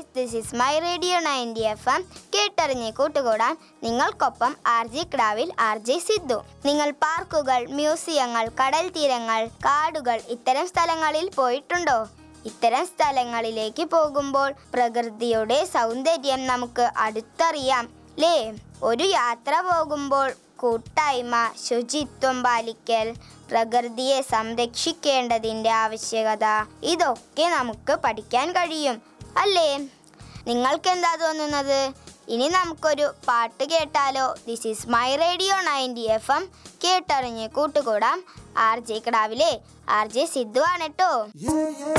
This is my radio ninety F M കേട്ടറിഞ്ഞ് കൂട്ടുകൂടാൻ നിങ്ങൾക്കൊപ്പം ആർ ജി ക്രാവിൽ ആർ ജെ സിദ്ധു നിങ്ങൾ പാർക്കുകൾ മ്യൂസിയങ്ങൾ കടൽ തീരങ്ങൾ കാടുകൾ ഇത്തരം സ്ഥലങ്ങളിൽ പോയിട്ടുണ്ടോ ഇത്തരം സ്ഥലങ്ങളിലേക്ക് പോകുമ്പോൾ പ്രകൃതിയുടെ സൗന്ദര്യം നമുക്ക് അടുത്തറിയാം ലേ ഒരു യാത്ര പോകുമ്പോൾ കൂട്ടായ്മ ശുചിത്വം പാലിക്കൽ പ്രകൃതിയെ സംരക്ഷിക്കേണ്ടതിൻ്റെ ആവശ്യകത ഇതൊക്കെ നമുക്ക് പഠിക്കാൻ കഴിയും അല്ലേ നിങ്ങൾക്ക് എന്താ തോന്നുന്നത് ഇനി നമുക്കൊരു പാട്ട് കേട്ടാലോ this is my radio ninety F M കേട്ടറിഞ്ഞ് കൂട്ടുകൂടാം ആർ ജെ കിടാവിലെ ആർ ജെ സിദ്ധു ആണ് കേട്ടോ Yeah, yeah.